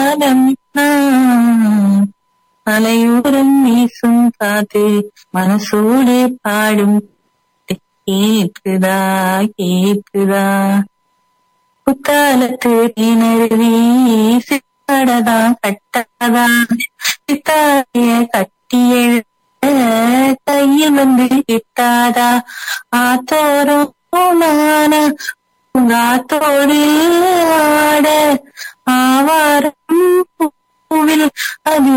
காலம் நான் அலையோரம் வீசும் காத்து மனசோடு பாடும் கேக்குதா கேக்குதா குத்தாலத்து கிணறுவி சித்தாடதா கட்டாதா சித்தாடைய கட்டிய கையில் வந்து கிட்டாதா ஆத்தோரம் நானா ஆத்தோடு ஆட ஆவாரம் பூவில் அது